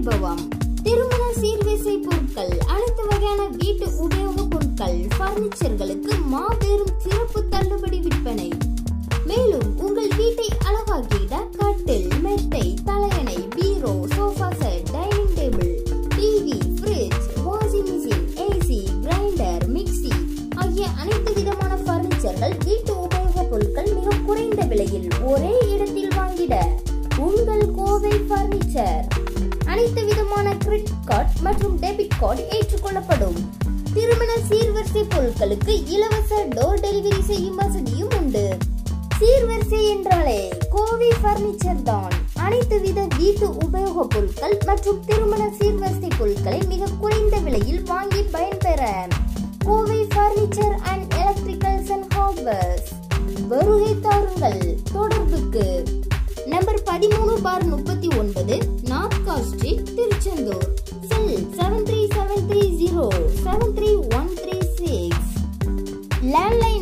வைபவம் திருமண சீர்வரிசை பொருட்கள் அனைத்து வகையான வீட்டு உபயோகப் பொருட்கள் பர்னிச்சர்களுக்கு மாபெரும் சிறப்பு தள்ளுபடி விற்பனை மேலும் உங்கள் வீட்டை அழகாக்கிட கட்டில் மெத்தை தலையணை bureau sofa set dining table TV fridge washing machine AC grinder mixie ஆகிய அனைத்து விதமான பர்னிச்சர்கள் வீட்டு உபயோகப் பொருட்கள் மிக குறைந்த விலையில் ஒரே இடத்தில் வாங்கிட உங்கள் கோவை பர்னிச்சர் அனைத்து விதமான கிரெடிட் கார்டு மற்றும் டெபிட் கார்டு ஏற்றுக்கொள்ளப்படும் திருமண சீர்வரிசை பொருட்களுக்கு இலவச டோர் டெலிவரி செய்யும் வசதியும் உண்டு சீர்வரிசை என்றாலே கோவை பர்னிச்சர் தான் அனைத்து வித வீட்டு உபயோகப் பொருட்கள் மற்றும் திருமண சீர்வரிசை பொருட்களை மிக குறைந்த விலையில் வாங்கி பயன்பெற Kovai furniture and electricals and hardwares வருகை தாருங்கள் தொடர்புக்கு நம்பர் பதிமூணு பார் முப்பத்தி ஒன்பது north street Tiruchendur cell seven three seven three zero seven three one three six landline